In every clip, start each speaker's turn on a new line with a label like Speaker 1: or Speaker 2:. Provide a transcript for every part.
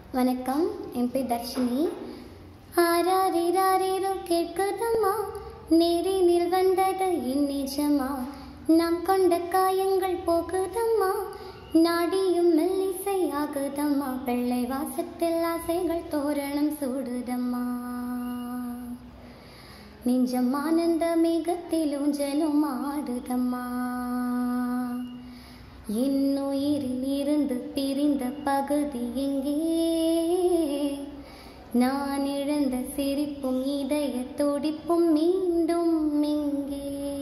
Speaker 1: வணக்கம் என் பேர் தர்ஷினி ஆராரிராரிரோ கேட்குதம்மா நேரினில் வந்தது என் நிஜமா நாம் கொண்ட காயங்கள் போகுதம்மா நாடியும் மெல்லிசை ஆகுதம்மா பிள்ளை வாசத்தில் ஆசைகள் தோரணம் சூடுதம்மா நெஞ்சம் ஆனந்த மேகத்தில் ஊஞ்சலும் ஆடுதம்மா என் உயிரில் இருந்து பிரிந்த பகுதி எங்கே நான் இழந்த சிரிப்பும் இதய துடிப்பும் மீண்டும் எங்கே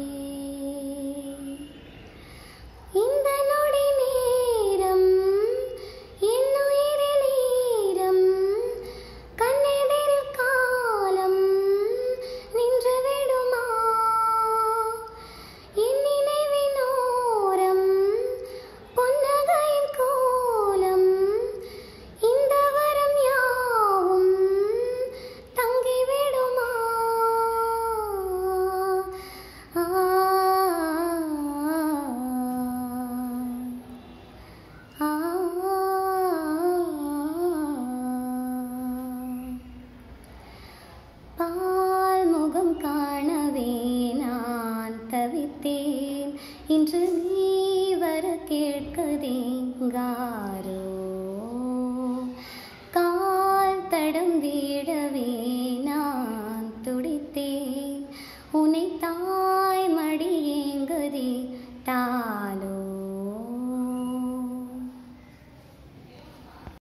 Speaker 1: இந்த நொடி நேரம் என் உயிரில் ஈரம் கண்ணெதிரில் காலம் நின்று விடுமா என் நினைவின் ஓரம் பொன்னகையின் கோலம் இந்த வரம் யாவும் தங்கிவிடுமா ஆ ஆ பால் முகம் காணவே நான் தவித்தேன் இன்று நீ வர கேட்கதேங்காரோ